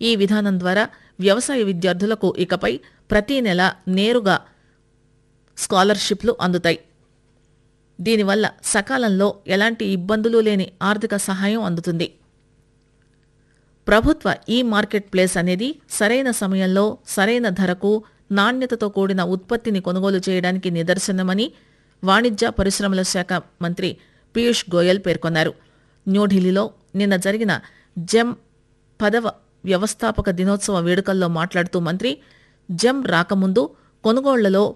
ఈ విధానం ద్వారా వ్యవసాయ విద్యార్థులకు ఇకపై ప్రతి నెల నేరుగా స్కాలర్షిప్లు అందుతాయి దీనివల్ల సకాలంలో ఎలాంటి ఇబ్బందులు లేని ఆర్థిక సహాయం అందుతుంది ప్రభుత్వ ఈ మార్కెట్ ప్లేస్ అనేది సరైన సమయంలో సరైన ధరకు నాణ్యతతో కూడిన ఉత్పత్తిని కొనుగోలు చేయడానికి నిదర్శనమని వాణిజ్య పరిశ్రమల శాఖ మంత్రి పీయూష్ గోయల్ పేర్కొన్నారు న్యూఢిల్లీలో నిన్న జరిగిన జెమ్ పదవ వ్యవస్థాపక దినోత్సవ వేడుకల్లో మాట్లాడుతూ మంత్రి జెమ్ రాకముందు కొనుగోళ్లలో